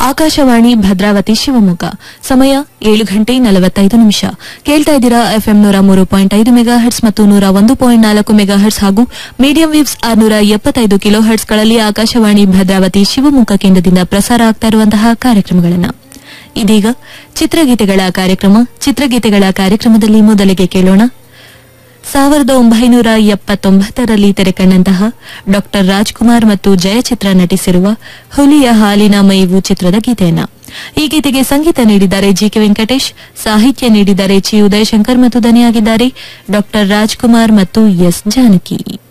ಆಕಾಶವಾಣಿ ಭದ್ರಾವತಿ ಶಿವಮೊಗ್ಗ ಸಮಯ ಏಳು ಗಂಟೆ ನಲವತ್ತೈದು ನಿಮಿಷ ಕೇಳ್ತಾ ಇದ್ದೀರಾ ಎಫ್ಎಂ ನೂರ ಮೂರು ಪಾಯಿಂಟ್ ಐದು ಮೆಗಾ ಹರ್ಟ್ಸ್ ಮತ್ತು ನೂರ ಒಂದು ಪಾಯಿಂಟ್ ನಾಲ್ಕು ಮೆಗಾ ಹರ್ಟ್ಸ್ ಹಾಗೂ ಮೀಡಿಯಂ ವೇವ್ಸ್ ಆರ್ನೂರ ಎಪ್ಪತ್ತೈದು ಕಿಲೋ ಹರ್ಟ್ಸ್ಗಳಲ್ಲಿ ಆಕಾಶವಾಣಿ ಭದ್ರಾವತಿ ಶಿವಮೊಗ್ಗ ಕೇಂದ್ರದಿಂದ ಪ್ರಸಾರ ಆಗ್ತಾ ಇರುವಂತಹ ಕಾರ್ಯಕ್ರಮಗಳನ್ನು ಇದೀಗ ಚಿತ್ರಗೀತೆಗಳ ಕಾರ್ಯಕ್ರಮ ಚಿತ್ರಗೀತೆಗಳ ಕಾರ್ಯಕ್ರಮದಲ್ಲಿ ಮೊದಲಿಗೆ ಕೇಳೋಣ ಸಾವಿರದ ಒಂಬೈನೂರ ಎಪ್ಪತ್ತೊಂಬತ್ತರಲ್ಲಿ ತೆರೆಕಂಡಂತಹ ಡಾ ರಾಜ್ಕುಮಾರ್ ಮತ್ತು ಜಯಚಿತ್ರ ನಟಿಸಿರುವ ಹುಲಿಯ ಹಾಲಿನ ಮೈವು ಚಿತ್ರದ ಗೀತೆಯನ್ನ ಈ ಗೀತೆಗೆ ಸಂಗೀತ ನೀಡಿದ್ದಾರೆ ಜಿಕೆ ವೆಂಕಟೇಶ್ ಸಾಹಿತ್ಯ ನೀಡಿದ್ದಾರೆ ಚಿ ಉದಯಶಂಕರ್ ಮತ್ತು ದನಿಯಾಗಿದ್ದಾರೆ ಡಾ ರಾಜ್ಕುಮಾರ್ ಮತ್ತು ಎಸ್ ಜಾನಕಿ